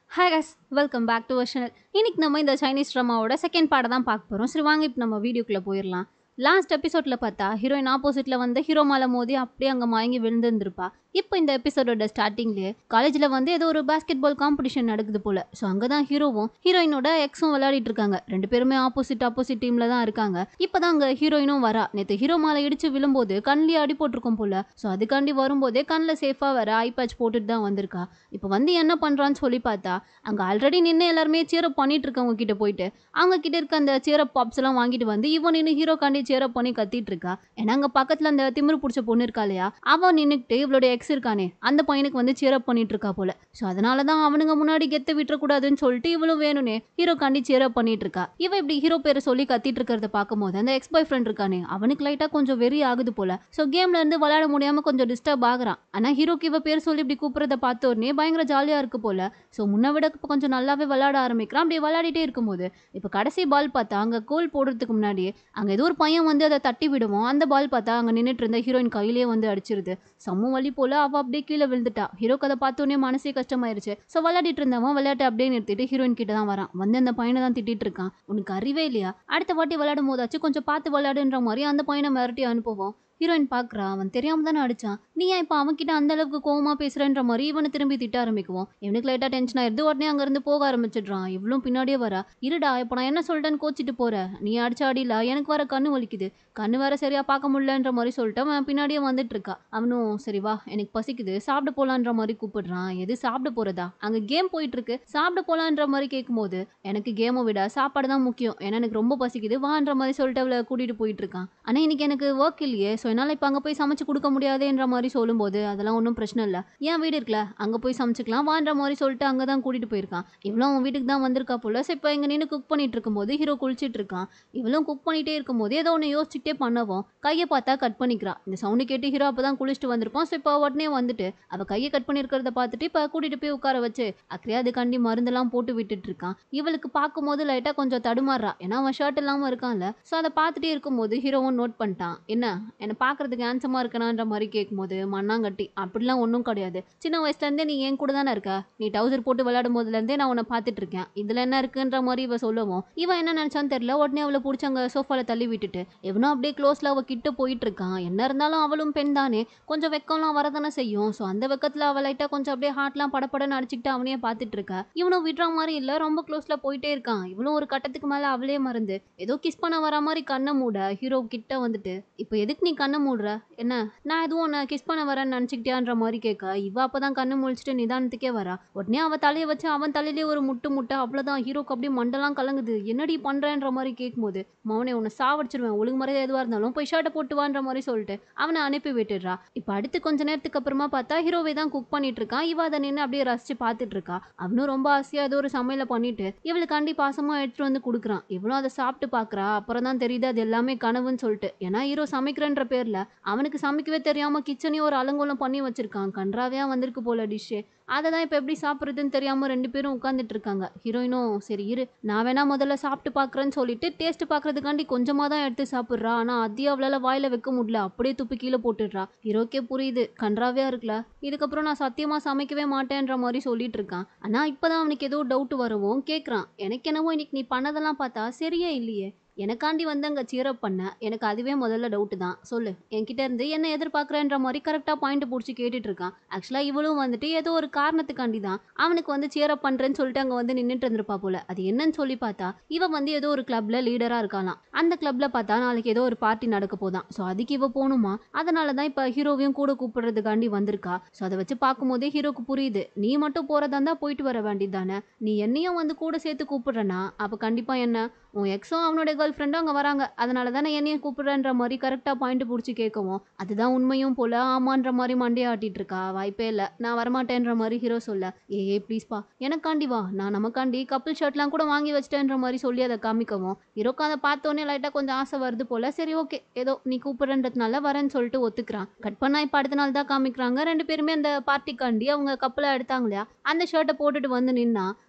hi guys welcome back to channel இன்னைக்கு நம்ம இந்த சைனீஸ் ட்ராமாவோட செகண்ட் பார்ட்டை தான் பார்க்க போகிறோம் சரி வாங்க இப்போ நம்ம வீடியோக்குள்ளே போயிடலாம் லாஸ்ட் எபிசோடில் பார்த்தா ஹீரோயின் ஆப்போசிட்டில் வந்து ஹீரோ மேலே மோதி அப்படியே அங்கே மயங்கி விழுந்துருந்துருப்பா இப்போ இந்த எபிசோடோட ஸ்டார்டிங்லேயே காலேஜில் வந்து ஏதோ ஒரு பாஸ்கெட் பால் காம்படிஷன் நடக்குது போல ஸோ அங்கே தான் ஹீரோவும் ஹீரோயினோட எக்ஸும் விளையாடிட்டு இருக்காங்க ரெண்டு பேருமே ஆப்போசிட் ஆப்போசிட் டீமில் தான் இருக்காங்க இப்போ தான் அங்கே ஹீரோயினும் வரா நேற்று ஹீரோ மேலே இடிச்சு விழும்போது கண்ணிலே அடி போட்டிருக்கோம் போல ஸோ அதுக்காண்டி வரும்போதே கண்ணில் சேஃபாக வர ஐ பேட்ச் போட்டுட்டு தான் வந்திருக்கா இப்போ வந்து என்ன பண்ணுறான்னு சொல்லி பார்த்தா அங்கே ஆல்ரெடி நின்று எல்லாருமே சேரப் பண்ணிட்டு இருக்கவங்க கிட்ட போயிட்டு அவங்க கிட்ட இருக்க அந்த சேரப் பாப்ஸ் எல்லாம் வாங்கிட்டு வந்து இவன் நின்று ஹீரோ காண்டி சேரப் பண்ணி கத்திட்டு இருக்கா ஏன்னா அங்கே பக்கத்தில் அந்த திமிரு பிடிச்ச பொண்ணு இருக்கா இல்லையா அவன் நின்றுக்கிட்டு இவளோட எக்ஸ் இருக்கானே அந்த பையனுக்கு வந்து சேரப் பண்ணிட்டு இருக்கா போல ஸோ அதனால தான் அவனுங்க முன்னாடி கெத்த விட்டுறக்கூடாதுன்னு சொல்லிட்டு இவளும் வேணும்னே ஹீரோ காண்டி சேரப் பண்ணிட்டு இருக்கா இவ இப்படி ஹீரோ பேரை சொல்லி கத்திட்டு இருக்கிறத பார்க்கும்போது அந்த எக்ஸ் பாய் ஃப்ரெண்ட் இருக்கானே அவனுக்கு லைட்டாக கொஞ்சம் வெறி ஆகுது போல ஸோ கேம்ல இருந்து விளையாட முடியாம கொஞ்சம் டிஸ்டர்ப் ஆகுறான் ஆனால் ஹீரோக்கு இவ பேர் சொல்லி இப்படி கூப்பிடுறத பார்த்த உடனே பயங்கர ஜாலியாக இருக்கு போல ஸோ முன்ன விட இப்போ கொஞ்சம் நல்லாவே விளையாட ஆரம்பிக்கிறான் அப்படி விளையாடிட்டே இருக்கும்போது இப்போ கடைசி பால் பார்த்தா அங்கே கோல் போடுறதுக்கு முன்னாடியே அங்கே ஏதோ ஒரு பையன் வந்து அதை தட்டி விடுவோம் அந்த பால் பார்த்தா அங்கே நின்றுட்டு இருந்த ஹீரோயின் கையிலேயே வந்து அடிச்சிருது செம்ம வலி போல அவள் அப்படியே கீழே விழுந்துட்டா ஹீரோக்கு அதை பார்த்த உடனே மனசே கஷ்டமாயிருச்சு ஸோ விளையாடிட்டு இருந்தவன் விளையாட்டு அப்படியே நிறுத்திட்டு ஹீரோயின் கிட்ட தான் வரான் வந்து அந்த பையனை தான் திட்டிட்டு இருக்கான் உனக்கு அறிவே இல்லையா அடுத்த வாட்டி விளையாடும் போதாச்சும் கொஞ்சம் பார்த்து விளையாடுன்ற மாதிரி அந்த பையனை மிரட்டி அனுப்புவோம் ஹீரோயின் பார்க்குறா அவன் தெரியாம தானே அடிச்சான் நீ ஏன் இப்போ அவன்கிட்ட அந்த அளவுக்கு கோவமா பேசுறேன்ற மாதிரி இவனை திரும்பி திட்ட ஆரம்பிக்குவோம் இவனுக்கு லைட்டாக டென்ஷன் ஆயிருது உடனே அங்கேருந்து போக ஆரம்பிச்சிடுறான் இவ்வளோ பின்னாடியே வரா இருடா இப்போ நான் என்ன சொல்லிட்டேன்னு கோச்சிட்டு போற நீ அடிச்ச அடியில எனக்கு வர கண்ணு வலிக்குது கண்ணு வேற சரியா பார்க்க முடியலன்ற மாதிரி சொல்லிட்டு அவன் பின்னாடியே வந்துட்டு இருக்கா அவனும் சரி வா எனக்கு பசிக்குது சாப்பிட போலான்ற மாதிரி கூப்பிடுறான் எது சாப்பிட போறதா அங்க கேம் போயிட்டு இருக்கு சாப்பிட போலான்ற மாதிரி கேட்கும்போது எனக்கு கேமை விட சாப்பாடு தான் முக்கியம் ஏன்னா எனக்கு ரொம்ப பசிக்குது வான்ற மாதிரி சொல்லிட்டு அவளை கூட்டிட்டு போயிட்டு இருக்கான் ஆனா இன்னைக்கு எனக்கு ஒர்க் இல்லையே ஸோ என்னால் இப்போ அங்கே போய் சமைச்சு கொடுக்க முடியாதுன்ற மாதிரி சொல்லும்போது அதெல்லாம் ஒன்றும் பிரச்சனை இல்லை என் வீடு இருக்குல்ல அங்கே போய் சமைச்சிக்கலாம் வான்ற மாதிரி சொல்லிட்டு அங்கே தான் கூட்டிட்டு போயிருக்கான் இவ்வளோ அவன் வீட்டுக்கு தான் வந்திருக்கா போல ஸோ இப்போ இங்கே நின்று குக் பண்ணிட்டு இருக்கும்போது ஹீரோ குளிச்சிட்டு இருக்கான் இவளும் குக் பண்ணிட்டே இருக்கும்போது ஏதோ ஒன்று யோசிச்சுட்டே பண்ணவும் கையை பார்த்தா கட் பண்ணிக்கிறா இந்த சவுண்டு கேட்டு ஹீரோ அப்போ தான் குளிச்சுட்டு வந்திருப்பான் ஸோ இப்போ உடனே வந்துட்டு அவள் கையை கட் பண்ணியிருக்கிறத பார்த்துட்டு இப்போ கூட்டிட்டு போய் உட்கார வச்சு அக்கறையா அதுக்காண்டி மருந்தெல்லாம் போட்டு விட்டுட்டு இருக்கான் இவளுக்கு பார்க்கும்போது லைட்டாக கொஞ்சம் தடுமாறுறா ஏன்னா அவன் ஷர்ட் இல்லாமல் இருக்கான்ல ஸோ அதை பார்த்துட்டே இருக்கும்போது ஹீரோவும் நோட் பண்ணிட்டான் என்ன என்னை பார்க்கறதுக்கு ஹேண்ட்ஸமாக இருக்கனான்ற மாதிரி கேட்கும்போது மண்ணாங்கட்டி அப்படிலாம் ஒன்றும் கிடையாது சின்ன வயசுலேருந்தே நீ என் கூட தானே இருக்க நீ டவுசர் போட்டு விளையாடும் போதுலேருந்தே நான் உன்னை பார்த்துட்டு இருக்கேன் இதில் என்ன இருக்குன்ற மாதிரி இவ சொல்லவும் இவன் என்ன நினச்சான்னு தெரியல உடனே அவளை பிடிச்சி அங்கே சோஃபாவில் தள்ளி விட்டுட்டு எவனும் அப்படியே க்ளோஸில் அவள் கிட்ட போயிட்டு இருக்கான் என்ன இருந்தாலும் அவளும் பெண் தானே கொஞ்சம் வெக்கம்லாம் வரதானே செய்யும் ஸோ அந்த வெக்கத்தில் அவள் லைட்டாக கொஞ்சம் அப்படியே ஹார்ட்லாம் படப்படன்னு அடிச்சுக்கிட்டு அவனையே பார்த்துட்டு இருக்கா இவனும் விடுற மாதிரி இல்லை ரொம்ப க்ளோஸில் போயிட்டே இருக்கான் இவளும் ஒரு கட்டத்துக்கு மேலே அவளே மறந்து ஏதோ கிஸ் பண்ண வர மாதிரி கண்ணை மூட ஹீரோ கிட்ட வந்துட்டு இப்போ எதுக்கு நீ கண்ணை மூடுற என்ன நான் எதுவும் உன்னை கிஸ் பண்ண வரேன்னு நினச்சிக்கிட்டியான்ற மாதிரி கேட்க இவ அப்பதான் கண்ணு முழிச்சிட்டு நிதானத்துக்கே வரா உடனே அவ தலையை வச்சு அவன் தலையிலே ஒரு முட்டு முட்டை அவ்வளோதான் ஹீரோக்கு அப்படியே மண்டெல்லாம் கலங்குது என்னடி பண்றேன்ற மாதிரி கேட்கும்போது மவனே உன்னை சாவடிச்சிருவேன் ஒழுங்கு மரியாதை எதுவாக இருந்தாலும் போய் ஷர்ட்டை போட்டு வான்ற மாதிரி சொல்லிட்டு அவனை அனுப்பி விட்டுடுறா இப்போ அடுத்து கொஞ்ச நேரத்துக்கு அப்புறமா பார்த்தா ஹீரோவே தான் குக் பண்ணிட்டு இருக்கான் இவ அதை நின்று அப்படியே ரசிச்சு பார்த்துட்டு இருக்கா அவனும் ரொம்ப ஆசையா ஏதோ ஒரு சமையலை பண்ணிட்டு இவளுக்காண்டி பாசமா எடுத்துட்டு வந்து கொடுக்குறான் இவளும் அதை சாப்பிட்டு பார்க்கறா அப்புறம் தான் தெரியுது அது எல்லாமே கனவுன்னு சொல்லிட்டு ஏன்னா ஹீரோ சமைக்கிறன்ற பேர்ல அவனுக்கு சமைக்கவே தெரியாம கிச்சனையும் ஒரு அலங்கோலம் பண்ணி வச்சிருக்கான் கன்றாவையா வந்திருக்கு போல டிஷ்ஷு அதை தான் இப்போ எப்படி சாப்பிட்றதுன்னு தெரியாம ரெண்டு பேரும் உட்காந்துட்டு இருக்காங்க ஹீரோயினும் சரி இரு நான் வேணா முதல்ல சாப்பிட்டு பார்க்குறேன்னு சொல்லிட்டு டேஸ்ட் பார்க்கறதுக்காண்டி கொஞ்சமாக தான் எடுத்து சாப்பிட்றா ஆனால் அதையும் அவளால் வாயில வைக்க முடியல அப்படியே துப்பி கீழே போட்டுடுறா ஹீரோக்கே புரியுது கன்றாவையா இருக்குல்ல இதுக்கப்புறம் நான் சத்தியமா சமைக்கவே மாட்டேன்ற மாதிரி சொல்லிட்டு இருக்கான் ஆனால் இப்போதான் அவனுக்கு ஏதோ டவுட் வரவும் கேட்குறான் எனக்கு என்னவோ இன்னைக்கு நீ பண்ணதெல்லாம் பார்த்தா சரியே இல்லையே எனக்காண்டி வந்து அங்கே சீரப் பண்ண எனக்கு அதுவே முதல்ல டவுட்டு தான் சொல்லு என்கிட்ட இருந்து என்ன எதிர்பார்க்குறேன்ற மாதிரி கரெக்டாக பாயிண்ட் பிடிச்சி கேட்டுட்டு இருக்கான் ஆக்சுவலாக இவளும் வந்துட்டு ஏதோ ஒரு காரணத்துக்காண்டி தான் அவனுக்கு வந்து சீரப் பண்ணுறேன்னு சொல்லிட்டு அங்கே வந்து நின்றுட்டு இருந்திருப்பா போல அது என்னன்னு சொல்லி பார்த்தா இவ வந்து ஏதோ ஒரு கிளப்ல லீடராக இருக்காளாம் அந்த கிளப்ல பார்த்தா நாளைக்கு ஏதோ ஒரு பார்ட்டி நடக்க போதான் ஸோ அதுக்கு இவ போகணுமா அதனால தான் இப்போ ஹீரோவையும் கூட கூப்பிடுறதுக்காண்டி வந்திருக்கா ஸோ அதை வச்சு பார்க்கும்போதே ஹீரோக்கு புரியுது நீ மட்டும் போகிறதா இருந்தால் போயிட்டு வர வேண்டியது தானே நீ என்னையும் வந்து கூட சேர்த்து கூப்பிடுறனா அப்போ கண்டிப்பாக என்ன உன் எக்ஸும் அவனோட கேர்ள் ஃப்ரெண்டும் அங்கே வராங்க அதனால தானே என்னையும் கூப்பிடுறன்ற மாதிரி கரெக்டாக பாயிண்ட் பிடிச்சி கேட்கவும் அதுதான் உண்மையும் போல ஆமான்ற மாதிரி மண்டையை ஆட்டிட்டு இருக்கா வாய்ப்பே இல்லை நான் வரமாட்டேன்ற மாதிரி ஹீரோ சொல்ல ஏ ஏ ப்ளீஸ்ப்பா எனக்காண்டி வா நான் நமக்காண்டி கப்பிள் ஷர்ட்லாம் கூட வாங்கி வச்சிட்டேன்ற மாதிரி சொல்லி அதை காமிக்கவும் ஹீரோக்கு அதை பார்த்தோன்னே லைட்டாக கொஞ்சம் ஆசை வருது போல சரி ஓகே ஏதோ நீ கூப்பிடுறன்றதுனால வரேன்னு சொல்லிட்டு ஒத்துக்கிறான் கட் பண்ணா இப்போ அடுத்த நாள் தான் காமிக்கிறாங்க ரெண்டு பேருமே அந்த பார்ட்டிக்காண்டி அவங்க கப்பலை எடுத்தாங்க இல்லையா அந்த ஷர்ட்டை போட்டுட்டு வந்து நின்னா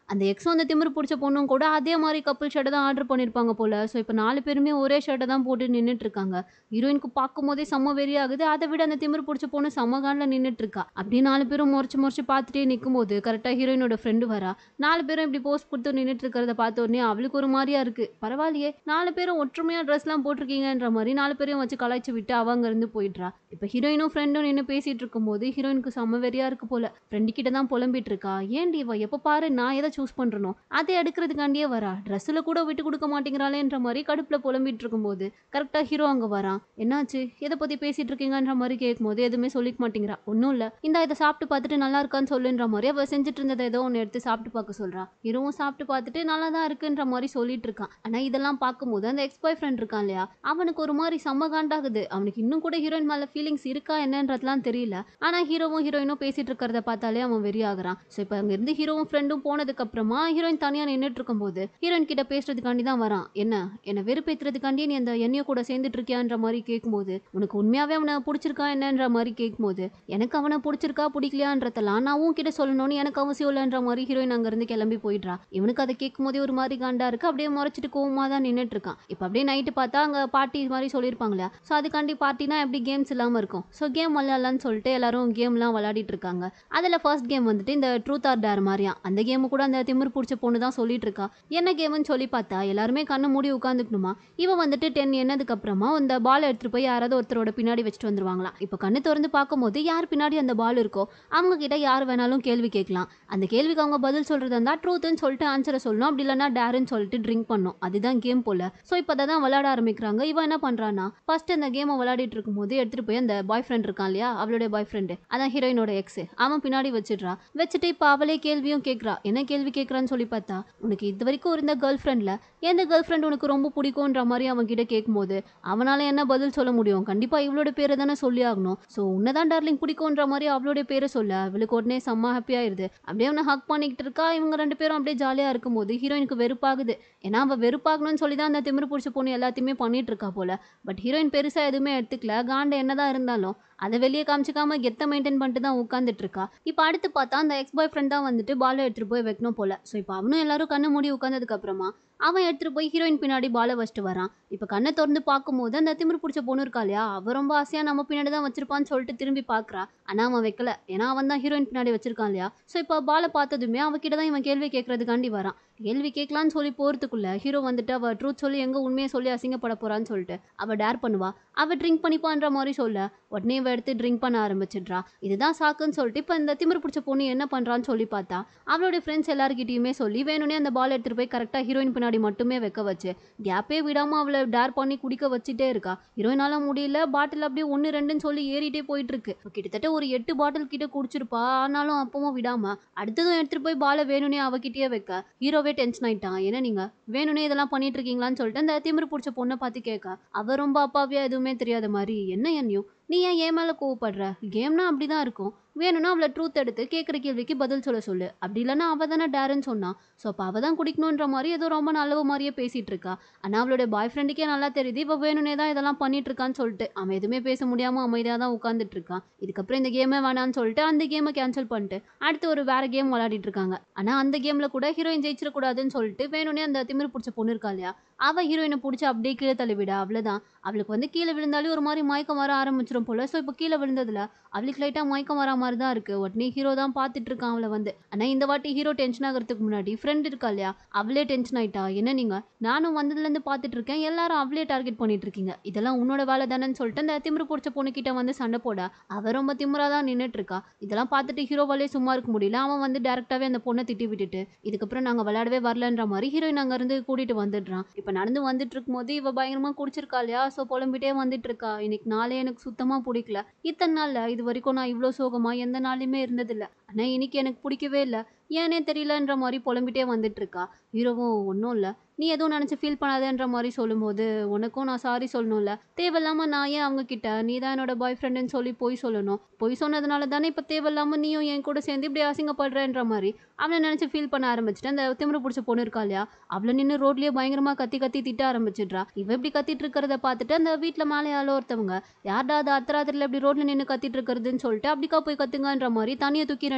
அந்த எக்ஸும் அந்த திமிரு பிடிச்ச பொண்ணும் கூட அதே மாதிரி கப்புள் ஷர்ட்டை தான் ஆர்டர் பண்ணியிருப்பாங்க போல ஸோ இப்போ நாலு பேருமே ஒரே ஷர்ட்டை தான் போட்டு நின்றுட்டு இருக்காங்க ஹீரோயினுக்கு பார்க்கும் போதே செம்ம வெறி ஆகுது அதை விட அந்த திமிரு பிடிச்ச பொண்ணு செம்ம காலில் நின்றுட்டு இருக்கா அப்படியே நாலு பேரும் முறைச்சு முறைச்சு பார்த்துட்டே நிற்கும் போது கரெக்டாக ஹீரோயினோட ஃப்ரெண்டு வரா நாலு பேரும் இப்படி போஸ்ட் கொடுத்து நின்றுட்டு இருக்கிறத பார்த்த உடனே அவளுக்கு ஒரு மாதிரியா இருக்கு பரவாயில்லையே நாலு பேரும் ஒற்றுமையா ட்ரெஸ்லாம் போட்டிருக்கீங்கன்ற மாதிரி நாலு பேரையும் வச்சு கலாய்ச்சி விட்டு அவங்க இருந்து போயிடுறா இப்போ ஹீரோயினும் ஃப்ரெண்டும் நின்று பேசிட்டு இருக்கும்போது ஹீரோயினுக்கு செம்ம வெறியா இருக்கு போல ஃப்ரெண்டு கிட்ட தான் புலம்பிட்டு இருக்கா ஏன்டி இவ எப்போ பாரு நான் எதை சூஸ் பண்றனோ அதை எடுக்கிறதுக்காண்டியே வரா ட்ரெஸ்ஸில் கூட விட்டு கொடுக்க மாட்டேங்கிறாளேன்ற மாதிரி கடுப்புல புலம்பிட்டு இருக்கும்போது கரெக்டாக ஹீரோ அங்கே வரான் என்னாச்சு எதை பத்தி பேசிட்டு இருக்கீங்கன்ற மாதிரி கேட்கும்போது எதுவுமே சொல்லிக்க மாட்டேங்கிறா ஒன்றும் இல்லை இந்த இதை சாப்பிட்டு பார்த்துட்டு நல்லா இருக்கான்னு சொல்லுன்ற மாதிரி அவ செஞ்சுட்டு இருந்ததை ஏதோ ஒன்று எடுத்து சாப்பிட்டு பார்க்க சொல்றா ஹீரோவும் சாப்பிட்டு பார்த்துட்டு நல்லா தான் இருக்குன்ற மாதிரி சொல்லிட்டு இருக்கான் ஆனா இதெல்லாம் பார்க்கும்போது அந்த எக்ஸ் பாய் ஃப்ரெண்ட் இருக்கான் இல்லையா அவனுக்கு ஒரு மாதிரி செம்ம காண்டாகுது அவனுக்கு இன்னும் கூட ஹீரோயின் மேல ஃபீலிங்ஸ் இருக்கா என்னன்றதுலாம் தெரியல ஆனா ஹீரோவும் ஹீரோயினும் பேசிட்டு இருக்கிறத பார்த்தாலே அவன் வெறி ஆகுறான் ஸோ இப்போ அங்க இருந்து ஹீரோவும் ஃப்ரெண்டும் போனதுக்கு அப்புறமா ஹீரோயின் தனியா நின்றுட்டு இருக்கும்போது ஹீரோயின் கிட்ட பேசுறதுக்காண்டி தான் வரான் என்ன என்ன வெறுப்பேத்துறதுக்காண்டி நீ அந்த எண்ணெய கூட சேர்ந்துட்டு இருக்கியான்ற மாதிரி கேட்கும்போது உனக்கு உண்மையாவே அவனை பிடிச்சிருக்கா என்னன்ற மாதிரி கேட்கும்போது எனக்கு அவனை பிடிச்சிருக்கா பிடிக்கலையான்றதெல்லாம் நான் உன்கிட்ட சொல்லணும்னு எனக்கு அவசியம் இல்லைன்ற மாதிரி ஹீரோயின் அங்கிருந்து கிளம்பி போயிடுறா இவனுக்கு அதை கேட்கும் போதே ஒரு மாதிரி காண்டா இருக்கு அப்படியே முறைச்சிட்டு கோவமா தான் நின்றுட்டு இருக்கான் இப்போ அப்படியே நைட்டு பார்த்தா அங்கே பார்ட்டி மாதிரி சொல்லியிருப்பாங்க இல்லையா ஸோ அதுக்காண்டி பார்ட்டினா எப்படி கேம்ஸ் இல்லாமல் இருக்கும் ஸோ கேம் விளையாடலான்னு சொல்லிட்டு எல்லாரும் கேம்லாம் விளையாடிட்டு இருக்காங்க அதில் ஃபர்ஸ்ட் கேம் வந்துட்டு இந்த ட்ரூத் ஆர் டேர் மாதிரியா அந்த கேமு கூட அந்த திமிர் பிடிச்ச பொண்ணு தான் சொல்லிட்டு இருக்கா என்ன கேம்னு சொல்லி பார்த்தா எல்லாருமே கண்ணை மூடி உட்காந்துக்கணுமா இவன் வந்துட்டு டென் என்னதுக்கு அப்புறமா அந்த பால் எடுத்துட்டு போய் யாராவது ஒருத்தரோட பின்னாடி வச்சுட்டு வந்துருவாங்களாம் இப்போ கண்ணு திறந்து பார்க்கும்போது யார் பின்னாடி அந்த பால் இருக்கோ அவங்க கிட்ட யார் வேணாலும் கேள்வி கேட்கலாம் அந்த கேள்விக்கு அவங்க பதில் சொல்றது இருந்தா ட்ரூத்னு சொல்லிட்டு ஆன்சரை சொல்லணும் அப்படி இல்லைன்னா டேருன்னு சொல்லிட்டு ட்ரிங்க் பண்ணும் அதுதான் கேம் போல ஸோ இப்போ தான் விளையாட ஆரம்பிக்கிறாங்க இவன் என்ன பண்றான்னா ஃபர்ஸ்ட் அந்த கேமை விளையாடிட்டு இருக்கும்போது எடுத்துட்டு போய் அந்த பாய் ஃப்ரெண்ட் இருக்கான் இல்லையா அவளுடைய பாய் ஃப்ரெண்டு அதான் ஹீரோயினோட எக்ஸ் அவன் பின்னாடி வச்சிடுறா வச்சுட்டு இப்போ அவளே கேள்வியும் கேட்குறா என்ன கேள்வி கேட்குறான்னு சொல்லி பார்த்தா உனக்கு இது வரைக்கும் இருந்த கேர்ள் ஃப்ரெண்ட்ல எந்த கேர்ள் ஃப்ரெண்ட் உனக்கு ரொம்ப பிடிக்கும்ன்ற மாதிரி அவன் கிட்ட கேட்கும்போது அவனால என்ன பதில் சொல்ல முடியும் கண்டிப்பா இவளோட பேரை தானே சொல்லி ஆகணும் ஸோ உன்னதான் டார்லிங் பிடிக்கும்ன்ற மாதிரி அவளோட பேரை சொல்ல அவளுக்கு உடனே செம்ம ஹாப்பியா இருது அப்படியே அவனை ஹக் பண்ணிக்கிட்டு இருக்கா இவங்க ரெண்டு பேரும் அப்படியே ஜாலியா இருக்கும்போது ஹீரோயினுக்கு வெறுப்பாகுது ஏன்னா அவ வெறுப்பாகணும்னு சொல்லி தான் அந்த திமிரு பிடிச்ச பொண்ணு எல்லாத்தையுமே பண்ணிட்டு இருக்கா போல பட் ஹீரோயின் பெருசா எதுவுமே எடுத்துக்கல காண்ட என்னதான் இருந்தாலும் அதை வெளியே காமிச்சிக்காம கெத்த மெயின்டைன் பண்ணிட்டு தான் உட்காந்துட்டு இருக்கா இப்போ அடுத்து பார்த்தா அந்த எக்ஸ் பாய் ஃப்ரெண்ட் தான் வந்துட்டு பாலை எடுத்துட்டு போய் வைக்கணும் போல ஸோ இப்போ அவனும் எல்லாரும் கண்ணு மூடி உட்காந்ததுக்கு அப்புறமா அவன் எடுத்துட்டு போய் ஹீரோயின் பின்னாடி பாலை வச்சுட்டு வரான் இப்போ கண்ணை திறந்து பார்க்கும்போது அந்த திமிரு பிடிச்ச பொண்ணு இருக்கா இல்லையா அவ ரொம்ப ஆசையா நம்ம பின்னாடி தான் வச்சிருப்பான்னு சொல்லிட்டு திரும்பி பார்க்கறா ஆனா அவன் வைக்கல ஏன்னா அவன் தான் ஹீரோயின் பின்னாடி வச்சிருக்கான் இல்லையா ஸோ இப்போ பாலை பார்த்ததுமே அவகிட்ட தான் இவன் கேள்வி கேட்கறதுக்காண்டி வரான் கேள்வி கேட்கலான்னு சொல்லி போறதுக்குள்ள ஹீரோ வந்துட்டு அவ ட்ரூத் சொல்லி எங்க உண்மையை சொல்லி அசிங்கப்பட போறான்னு சொல்லிட்டு அவ டேர் பண்ணுவா அவ ட்ரிங்க் பண்ணிப்பான்ற மாதிரி சொல்ல உடனே இவ எடுத்து ட்ரிங்க் பண்ண ஆரம்பிச்சிடுறா இதுதான் சாக்குன்னு சொல்லிட்டு இப்போ இந்த திமிரு பிடிச்ச பொண்ணு என்ன பண்றான்னு சொல்லி பார்த்தா அவளுடைய ஃப்ரெண்ட்ஸ் எல்லாருக்கிட்டையுமே சொல்லி வேணும்னே அந்த பால் எடுத்துட்டு போய் கரெக்டாக ஹீரோயின் பின்னாடி மட்டுமே வைக்க வச்சு கேப்பே விடாம அவளை டேர் பண்ணி குடிக்க வச்சுட்டே இருக்கா ஹீரோயினால முடியல பாட்டில் அப்படியே ஒன்று ரெண்டுன்னு சொல்லி ஏறிட்டே போயிட்டு இருக்கு இப்ப கிட்டத்தட்ட ஒரு எட்டு பாட்டில் கிட்ட குடிச்சிருப்பா ஆனாலும் அப்பவும் விடாம அடுத்ததும் எடுத்துட்டு போய் பாலை வேணும்னே அவகிட்டயே வைக்க ஹீரோவே டென்ஷன் ஆயிட்டான் ஏன்னா நீங்க வேணும்னே இதெல்லாம் பண்ணிட்டு இருக்கீங்களான்னு சொல்லிட்டு அந்த திமிரு பிடிச்ச பொண்ணை பார்த்து கேட்க அவ ரொம்ப அப்பாவியா எதுவுமே தெரியாத மாதிரி என்ன என்னையும் நீ ஏன் என் மேல கோவப்படுற கேம்னா அப்படிதான் இருக்கும் வேணும்னா அவளை ட்ரூத் எடுத்து கேட்குற கேள்விக்கு பதில் சொல்ல சொல்லு அப்படி இல்லைன்னா அவ தானே டேருன்னு சொன்னா ஸோ அப்போ அவள் தான் குடிக்கணுன்ற மாதிரி ஏதோ ரொம்ப நல்லவ மாதிரியே பேசிட்டு இருக்கா ஆனால் அவளுடைய பாய் ஃப்ரெண்டுக்கே நல்லா தெரியுது இவ வேணும்னே தான் இதெல்லாம் பண்ணிட்டு இருக்கான்னு சொல்லிட்டு அவன் எதுவுமே பேச முடியாம அமைதியாக தான் உட்காந்துட்டு இருக்கான் இதுக்கப்புறம் இந்த கேமே வேணான்னு சொல்லிட்டு அந்த கேமை கேன்சல் பண்ணிட்டு அடுத்து ஒரு வேற கேம் விளையாடிட்டு இருக்காங்க ஆனால் அந்த கேம்ல கூட ஹீரோயின் ஜெயிச்சிடக்கூடாதுன்னு சொல்லிட்டு வேணும்னே அந்த திமிரு பிடிச்ச பொண்ணு இருக்கா இல்லையா அவ ஹீரோயினை பிடிச்சி அப்படியே கீழே தள்ளி விட அவ்வளோதான் அவளுக்கு வந்து கீழே விழுந்தாலே ஒரு மாதிரி மயக்கம் வர ஆரம்பிச்சிடும் போல ஸோ இப்போ கீழே விழுந்ததுல அவளுக்கு லைட்டாக மயக்கம் வர மாதிரி தான் இருக்கு உடனே ஹீரோ தான் பார்த்துட்டு இருக்கான் அவளை வந்து ஆனால் இந்த வாட்டி ஹீரோ டென்ஷன் ஆகிறதுக்கு முன்னாடி ஃப்ரெண்ட் இருக்கா இல்லையா அவளே டென்ஷன் ஆயிட்டா என்ன நீங்க நானும் வந்ததுலேருந்து பார்த்துட்டு இருக்கேன் எல்லாரும் அவளே டார்கெட் பண்ணிட்டு இருக்கீங்க இதெல்லாம் உன்னோட வேலை தானேன்னு சொல்லிட்டு அந்த திமிரு பிடிச்ச பொண்ணுக்கிட்ட வந்து சண்டை போட அவ ரொம்ப திமிரா தான் நின்றுட்டு இருக்கா இதெல்லாம் பார்த்துட்டு ஹீரோவாலே சும்மா இருக்க முடியல அவன் வந்து டேரக்டாவே அந்த பொண்ணை திட்டி விட்டுட்டு இதுக்கப்புறம் நாங்கள் விளையாடவே வரலன்ற மாதிரி ஹீரோயின் அங்க இருந்து கூட்டிட்டு வந்துடுறான் இப்போ நடந்து வந்துட்டு இருக்கும்போது இவ பயங்கரமா குடிச்சிருக்கா இல்லையா ஸோ புலம்பிட்டே வந்துட்டு இருக்கா இன்னைக்கு நாளே எனக்கு சுத்தமா பிடிக்கல இத்தனை நாள்ல இது வரைக்கும் நான் இவ்வளோ சோகமா எந்த நாளுமே இருந்ததில்ல ஆனா இன்னைக்கு எனக்கு பிடிக்கவே இல்லை ஏனே தெரியலன்ற மாதிரி புலம்பிட்டே வந்துட்டு இருக்கா ஹீரோவும் ஒன்றும் இல்லை நீ எதுவும் நினச்சி ஃபீல் பண்ணாதன்ற மாதிரி சொல்லும்போது உனக்கும் நான் சாரி சொல்லணும்ல தேவையில்லாம நான் ஏன் அவங்க கிட்ட நீ தான் என்னோட பாய் ஃப்ரெண்டுன்னு சொல்லி போய் சொல்லணும் பொய் சொன்னதுனால தானே இப்போ தேவையில்லாம நீயும் என் கூட சேர்ந்து இப்படி அசிங்கப்படுறேன்ற மாதிரி அவனை நினச்சி ஃபீல் பண்ண ஆரம்பிச்சிட்டு அந்த திமிரு பிடிச்ச பொண்ணு இருக்கா இல்லையா அவளை நின்று ரோட்லயே பயங்கரமா கத்தி கத்தி திட்ட ஆரம்பிச்சிடுறா இவ இப்படி கத்திட்டு இருக்கிறத பார்த்துட்டு அந்த வீட்டில் மேலே யாரோ ஒருத்தவங்க யார்டா அது அர்த்தராத்திரியில் இப்படி ரோட்ல நின்று கத்திட்டு இருக்கிறதுன்னு சொல்லிட்டு அப்படிக்கா போய் கத்துங்கன்ற மாதிரி தனியை தூக்கி ரெண்டு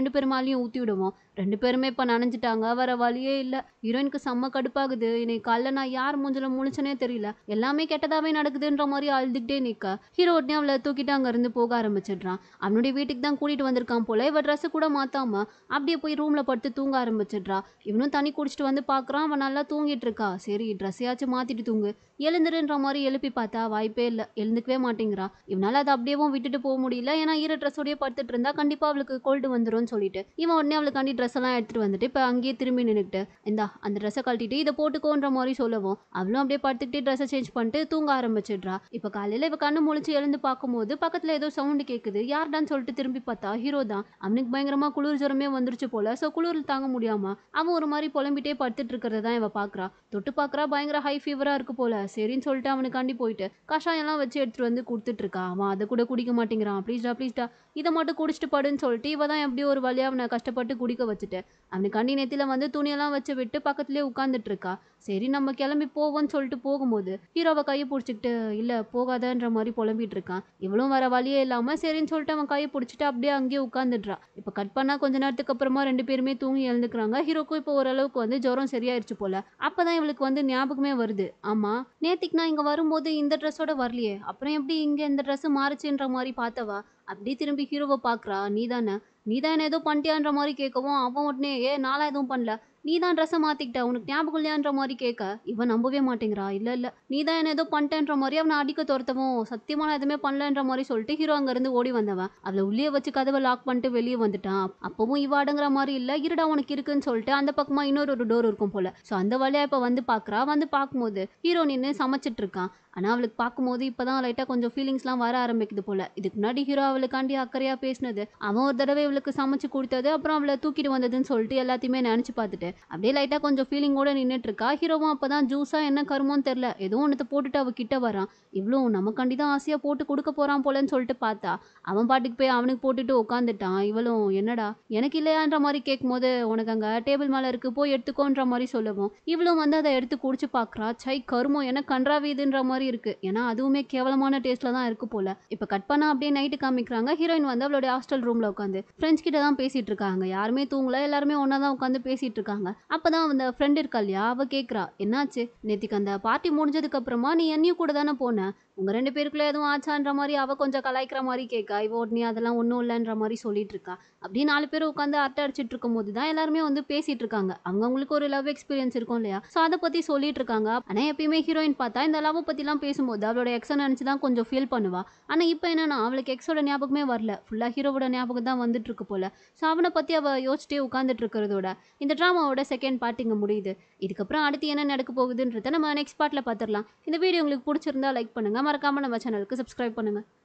ரெண்டு பேர் மேலேயும் ஊற்றி விடுவோம் ரெண்டு பேருமே இப்போ நனைஞ்சிட்டாங்க வர வழியே இல்லை ஹீரோயினுக்கு செம்ம கடுப்பாகுது இன்னைக்கு காலைல நான் யார் மூஞ்சில முழிச்சனே தெரியல எல்லாமே கெட்டதாவே நடக்குதுன்ற மாதிரி அழுதுகிட்டே நிற்க ஹீரோ உடனே அவளை தூக்கிட்டு அங்கேருந்து போக ஆரம்பிச்சிடுறான் அவனுடைய வீட்டுக்கு தான் கூட்டிட்டு வந்திருக்கான் போல இவ ட்ரெஸ் கூட மாத்தாம அப்படியே போய் ரூம்ல படுத்து தூங்க ஆரம்பிச்சிடுறா இவனும் தண்ணி குடிச்சிட்டு வந்து பார்க்கறான் அவன் நல்லா தூங்கிட்டு இருக்கா சரி ட்ரெஸ்ஸையாச்சும் மாத்திட்டு தூங்கு எழுந்துருன்ற மாதிரி எழுப்பி பார்த்தா வாய்ப்பே இல்லை எழுந்துக்கவே மாட்டேங்கிறா இவனால அதை அப்படியேவும் விட்டுட்டு போக முடியல ஏன்னா ஈர ட்ரெஸ்ஸோடய படுத்துட்டு இருந்தா கண்டிப்பா அவளுக்கு கோல்டு வந்துரும்னு சொல்லிட்டு இவன் உடனே அவளுக்காண்டி ட்ரெஸ் எல்லாம் எடுத்துட்டு வந்துட்டு இப்போ அங்கேயே திரும்பி நின்றுட்டு இந்தா அந்த ட்ரெஸ்ஸை கழட்டிட்டு இதை போட்டுக்கோன்ற மாதிரி சொல்லவும் அவளும் அப்படியே படுத்துக்கிட்டே ட்ரெஸ்ஸை சேஞ்ச் பண்ணிட்டு தூங்க ஆரம்பிச்சிடுறா இப்போ காலையில இவ கண்ணு முழிச்சு எழுந்து பார்க்கும்போது பக்கத்துல ஏதோ சவுண்டு கேட்குது யார்டான்னு சொல்லிட்டு திரும்பி பார்த்தா ஹீரோ தான் அவனுக்கு பயங்கரமா குளிர் ஜுரமே வந்துருச்சு போல ஸோ குளிரில் தாங்க முடியாம அவன் ஒரு மாதிரி புலம்பிட்டே படுத்துட்டு இருக்கிறத தான் இவ பாக்குறா தொட்டு பார்க்கறா பயங்கர ஹை ஃபீவரா இருக்கு போல சரின்னு சொல்லிட்டு அவனுக்காண்டி போயிட்டு கஷாயம்லாம் வச்சு எடுத்துட்டு வந்து கொடுத்துட்டு இருக்கா அவன் அதை கூட குடிக்க மாட்டேங்கிறான் ப்ளீஸ்டா ப்ளீஸ்டா இதை மட்டும் குடிச்சிட்டு படுன்னு சொல்லிட்டு இவ தான் எப்படியோ ஒரு வழியா அவனை கஷ்டப்பட்டு குடிக்க வச்சுட்டு அவனுக்கு கண்ணி நெத்தில வந்து துணியெல்லாம் வச்சு விட்டு பக்கத்துலேயே உட்காந்துட்டு இருக்கா சரி நம்ம கிளம்பி போவோம்னு சொல்லிட்டு போகும்போது ஹீரோவை கையை பிடிச்சிக்கிட்டு இல்லை போகாதன்ற மாதிரி புலம்பிட்டு இருக்கான் இவளும் வர வழியே இல்லாமல் சரின்னு சொல்லிட்டு அவன் கையை பிடிச்சிட்டு அப்படியே அங்கேயே உட்காந்துடுறா இப்போ கட் பண்ணால் கொஞ்ச நேரத்துக்கு அப்புறமா ரெண்டு பேருமே தூங்கி எழுந்துக்கிறாங்க ஹீரோக்கும் இப்போ ஓரளவுக்கு வந்து ஜுரம் சரியாயிருச்சு போல அப்பதான் இவளுக்கு வந்து ஞாபகமே வருது ஆமா நேத்திக்கு நான் இங்க வரும்போது இந்த ட்ரெஸ்ஸோட வரலையே அப்புறம் எப்படி இங்க இந்த ட்ரெஸ் மாறுச்சுன்ற மாதிரி பார்த்தவா அப்படியே திரும்பி ஹீரோவை பார்க்கறா நீதானே நீதான் என்ன ஏதோ பண்ணிட்டியான்ற மாதிரி கேட்கவும் அவன் உடனே ஏ நாளா எதுவும் பண்ணல நீ தான் ட்ரெஸ்ஸை மாற்றிக்கிட்ட உனக்கு ஞாபகம் இல்லையான்ற மாதிரி கேட்க இவன் நம்பவே மாட்டேங்கிறா இல்லை இல்லை நீ தான் என்ன ஏதோ பண்ணிட்டேன்ற மாதிரி அவனை அடிக்க துரத்தவும் சத்தியமா நான் எதுவுமே பண்ணலன்ற மாதிரி சொல்லிட்டு ஹீரோ அங்கேருந்து ஓடி வந்தவன் அவளை உள்ளே வச்சு கதவை லாக் பண்ணிட்டு வெளியே வந்துட்டான் அப்பவும் இவ அடங்குற மாதிரி இல்லை இருடா உனக்கு இருக்குன்னு சொல்லிட்டு அந்த பக்கமாக இன்னொரு ஒரு டோர் இருக்கும் போல ஸோ அந்த வழியாக இப்போ வந்து பார்க்குறா வந்து பார்க்கும்போது ஹீரோ நின்று சமைச்சிட்டு இருக்கான் ஆனால் அவளுக்கு பார்க்கும்போது இப்போ தான் லைட்டாக கொஞ்சம் ஃபீலிங்ஸ்லாம் வர ஆரம்பிக்குது போல இதுக்கு முன்னாடி ஹீரோ அவளுக்காண்டி அக்கறையாக பேசினது அவன் ஒரு தடவை இவளுக்கு சமைச்சு கொடுத்தது அப்புறம் அவளை தூக்கிட்டு வந்ததுன்னு சொல்லிட்டு எல்லாத்தையுமே நினச்சி பார்த்துட்டு அப்படியே லைட்டாக கொஞ்சம் ஃபீலிங்கோட நின்றுட்டு இருக்கா ஹீரோவும் அப்போ தான் ஜூஸாக என்ன கருமோன்னு தெரில ஏதோ ஒன்றத்தை போட்டுட்டு அவ கிட்ட வரான் இவ்வளோ நமக்காண்டி தான் ஆசையாக போட்டு கொடுக்க போகிறான் போலன்னு சொல்லிட்டு பார்த்தா அவன் பாட்டுக்கு போய் அவனுக்கு போட்டுட்டு உட்காந்துட்டான் இவளும் என்னடா எனக்கு இல்லையான்ற மாதிரி கேட்கும்போது உனக்கு அங்கே டேபிள் மேலே இருக்கு போய் எடுத்துக்கோன்ற மாதிரி சொல்லவும் இவளும் வந்து அதை எடுத்து குடிச்சு பார்க்குறா சை கருமம் என்ன கன்றாவிதுன்ற மாதிரி இருக்கு ஏன்னா அதுவுமே கேவலமான டேஸ்ட்ல தான் இருக்கு போல இப்போ கட் பண்ணா அப்படியே நைட்டு காமிக்கிறாங்க ஹீரோயின் வந்து அவளுடைய ஹாஸ்டல் ரூம்ல உட்காந்து ஃப்ரெண்ட்ஸ் கிட்ட தான் பேசிட்டு இருக்காங்க யாருமே தூங்கல எல்லாருமே ஒன்றா தான் உட்காந்து பேசிட்டு இருக்காங்க அப்பதான் அந்த ஃப்ரெண்ட் இருக்கா இல்லையா அவ கேட்குறா என்னாச்சு நேத்திக்கு அந்த பார்ட்டி முடிஞ்சதுக்கு அப்புறமா நீ என்னையும் கூட தானே போன உங்க ரெண்டு பேருக்குள்ள எதுவும் ஆச்சான்ற மாதிரி அவ கொஞ்சம் கலாய்க்கிற மாதிரி கேட்கா இவ உடனே அதெல்லாம் ஒன்றும் இல்லைன்ற மாதிரி சொல்லிட்டு இருக்கா அப்படியே நாலு பேர் உட்காந்து அரட்டை அடிச்சிட்டு இருக்கும் போது தான் எல்லாருமே வந்து பேசிட்டு இருக்காங்க அவங்கவுங்களுக்கு ஒரு லவ் எக்ஸ்பீரியன்ஸ் இருக்கும் இல்லையா ஸோ அதை பத்தி சொல்லிட்டு இருக்காங்க ஆனா எப்பயுமே ஹீரோயின் பார்த்தா இந்த லவ் பத்திலாம் பேசும்போது அவளோட எக்ஸை நினைச்சு தான் கொஞ்சம் ஃபீல் பண்ணுவா ஆனா இப்போ என்னன்னா அவளுக்கு எக்ஸோட ஞாபகமே வரல ஃபுல்லா ஹீரோவோட ஞாபகம் தான் வந்துட்டு இருக்கு போல ஸோ அவனை பத்தி அவ யோசிச்சிட்டே உட்காந்துட்டு இருக்கிறதோட இந்த ட்ராமாவோட செகண்ட் பார்ட் இங்க முடியுது இதுக்கப்புறம் அடுத்து என்ன நடக்க போகுதுன்றத நம்ம நெக்ஸ்ட் பார்ட்ல பார்த்துடலாம் இந்த வீடியோ உங்களுக்கு பிடிச்சிருந்தா லைக் பண்ணுங்க மறக்காம நம்ம சேனலுக்கு சப்ஸ்கிரைப் பண்ணுங்க